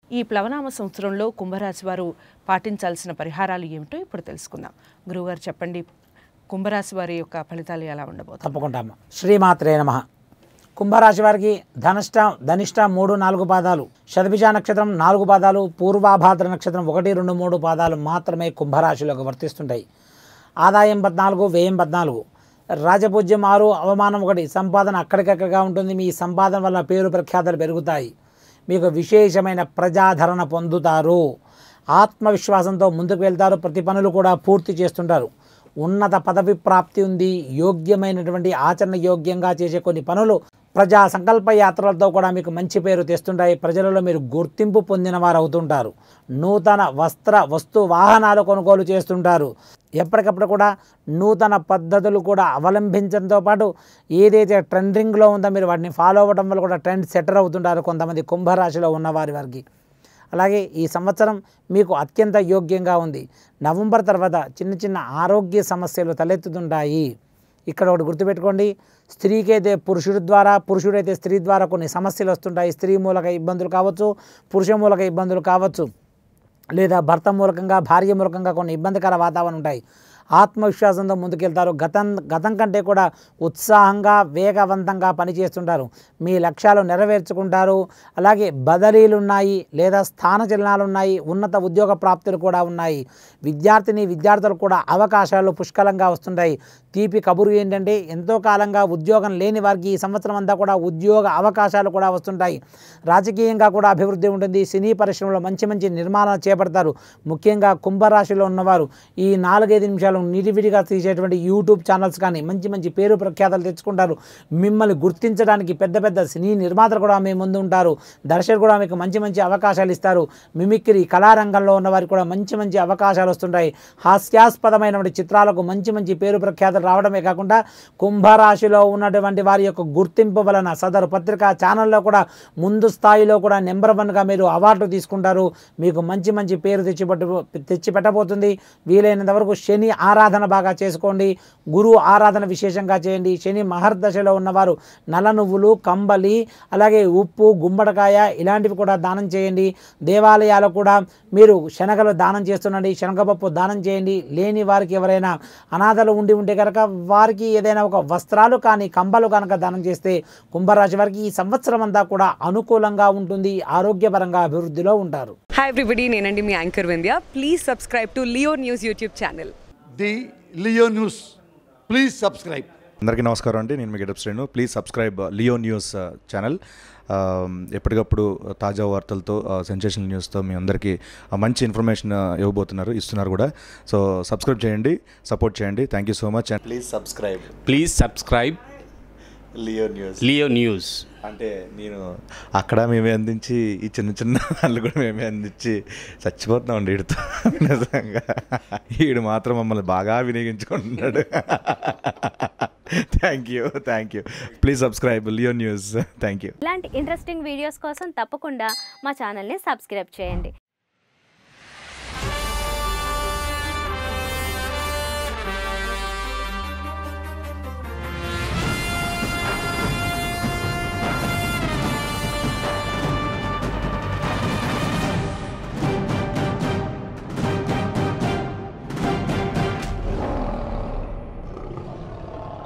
ఈ ప్లవనామ సంవత్సరంలో కుంభరాశి వారు పాటించాల్సిన పరిహారాలు ఏమిటో ఇప్పుడు తెలుసుకుందాం గురువుగారు చెప్పండి కుంభరాశి వారి యొక్క ఫలితాలు ఎలా ఉండబోతాయి తప్పకుండా అమ్మ శ్రీమాత్రే నమ కుంభరాశి వారికి ధనిష్ట ధనిష్ట మూడు నాలుగు పాదాలు శతభిజ నక్షత్రం నాలుగు పాదాలు పూర్వాభాద్ర నక్షత్రం ఒకటి రెండు మూడు పాదాలు మాత్రమే కుంభరాశిలోకి వర్తిస్తుంటాయి ఆదాయం పద్నాలుగు వ్యయం పద్నాలుగు రాజపూజ్యం ఆరు అవమానం ఒకటి సంపాదన అక్కడికక్కడిగా ఉంటుంది మీ సంపాదన వల్ల పేరు ప్రఖ్యాతలు పెరుగుతాయి మీకు విశేషమైన ప్రజాదరణ పొందుతారు ఆత్మవిశ్వాసంతో ముందుకు వెళ్తారు ప్రతి పనులు కూడా పూర్తి చేస్తుంటారు ఉన్నత పదవి ప్రాప్తి ఉంది యోగ్యమైనటువంటి ఆచరణ యోగ్యంగా చేసే కొన్ని పనులు ప్రజా సంకల్ప యాత్రలతో కూడా మీకు మంచి పేరు తెస్తుంటాయి ప్రజలలో మీరు గుర్తింపు పొందిన వారు అవుతుంటారు నూతన వస్త్ర వస్తు వాహనాలు కొనుగోలు చేస్తుంటారు ఎప్పటికప్పుడు కూడా నూతన పద్ధతులు కూడా అవలంబించడంతో పాటు ఏదైతే ట్రెండింగ్లో ఉందో మీరు వాటిని ఫాలో అవ్వడం వల్ల కూడా ట్రెండ్ సెటర్ అవుతుంటారు కొంతమంది కుంభరాశిలో ఉన్నవారి వారికి అలాగే ఈ సంవత్సరం మీకు అత్యంత యోగ్యంగా ఉంది నవంబర్ తర్వాత చిన్న చిన్న ఆరోగ్య సమస్యలు తలెత్తుతుంటాయి ఇక్కడ ఒకటి గుర్తుపెట్టుకోండి స్త్రీకి అయితే పురుషుడి ద్వారా పురుషుడైతే స్త్రీ ద్వారా కొన్ని సమస్యలు వస్తుంటాయి స్త్రీ మూలక ఇబ్బందులు కావచ్చు పురుష మూలక ఇబ్బందులు కావచ్చు లేదా భర్త మూలకంగా భార్య మూలకంగా కొన్ని ఇబ్బందికర వాతావరణం ఉంటాయి ఆత్మవిశ్వాసంతో ముందుకెళ్తారు గతం గతం కంటే కూడా ఉత్సాహంగా వేగవంతంగా పనిచేస్తుంటారు మీ లక్ష్యాలు నెరవేర్చుకుంటారు అలాగే బదిలీలు ఉన్నాయి లేదా స్థాన చలనాలు ఉన్నాయి ఉన్నత ఉద్యోగ ప్రాప్తులు కూడా ఉన్నాయి విద్యార్థిని విద్యార్థులు కూడా అవకాశాలు పుష్కలంగా వస్తుంటాయి తీపి కబురు ఏంటంటే ఎంతో కాలంగా ఉద్యోగం లేని వారికి ఈ సంవత్సరం అంతా కూడా ఉద్యోగ అవకాశాలు కూడా వస్తుంటాయి రాజకీయంగా కూడా అభివృద్ధి ఉంటుంది సినీ పరిశ్రమలో మంచి మంచి నిర్మాణాలు చేపడతారు ముఖ్యంగా కుంభరాశిలో ఉన్నవారు ఈ నాలుగైదు నిమిషాలు నిడివిడిగా తీసేటువంటి యూట్యూబ్ ఛానల్స్ కానీ మంచి మంచి పేరు ప్రఖ్యాతలు తెచ్చుకుంటారు మిమ్మల్ని గుర్తించడానికి పెద్ద పెద్ద సినీ నిర్మాతలు కూడా మీ ముందు ఉంటారు దర్శకులు కూడా మీకు మంచి మంచి అవకాశాలు ఇస్తారు మిమిక్రీ కళారంగంలో ఉన్న వారికి కూడా మంచి మంచి అవకాశాలు వస్తుంటాయి హాస్యాస్పదమైనటువంటి చిత్రాలకు మంచి మంచి పేరు ప్రఖ్యాతలు రావడమే కాకుండా కుంభరాశిలో ఉన్నటువంటి వారి యొక్క గుర్తింపు వలన సదరు పత్రికా ఛానల్లో కూడా ముందు స్థాయిలో కూడా నెంబర్ వన్గా మీరు అవార్డు తీసుకుంటారు మీకు మంచి మంచి పేరు తెచ్చిపెట్టు తెచ్చి పెట్టబోతుంది వీలైనంత వరకు శని ఆరాధన బాగా చేసుకోండి గురువు ఆరాధన విశేషంగా చేయండి శని మహర్దశలో ఉన్నవారు నల్ల నువ్వులు కంబలి అలాగే ఉప్పు గుమ్మడికాయ ఇలాంటివి కూడా దానం చేయండి దేవాలయాలు కూడా మీరు శనగలు దానం చేస్తుండండి శనగపప్పు దానం చేయండి లేని వారికి ఎవరైనా అనాథలు ఉండి ఉంటే కనుక వారికి ఏదైనా ఒక వస్త్రాలు కానీ కంబలు కనుక దానం చేస్తే కుంభరాశి వారికి ఈ సంవత్సరం అంతా కూడా అనుకూలంగా ఉంటుంది ఆరోగ్యపరంగా అభివృద్ధిలో ఉంటారు హాయ్ ఎవ్రీబడి నేనండి మీ anchor Vindhya please subscribe to Leo news YouTube channel the Leo news please subscribe అందరికీ నమస్కారం అండి నేను మీ getup Srinu please subscribe Leo news ఆ, ఛానల్ ఆ, ఎప్పటికప్పుడు తాజా వార్తలతో సెన్సేషనల్ న్యూస్తో మీ అందరికీ ఆ, మంచి ఇన్ఫర్మేషన్ ఆ, ఇవ్వబోతున్నారు ఇస్తున్నారు కూడా సో సబ్స్క్రైబ్ చేయండి సపోర్ట్ చేయండి thank you so much and please subscribe please subscribe Leo news Leo news అంటే నేను అక్కడ మేమే అందించి ఈ చిన్న చిన్న దాంట్లో కూడా మేమే అందించి చచ్చిపోతున్నాం అండి వీడితో నిజంగా వీడు మాత్రం మమ్మల్ని బాగా వినియోగించుకుంటున్నాడు thank you thank you please subscribe Leo news thank you ఇలాంటి ఇంట్రెస్టింగ్ వీడియోస్ కోసం తప్పకుండా మా ఛానల్ని సబ్స్క్రైబ్ చేయండి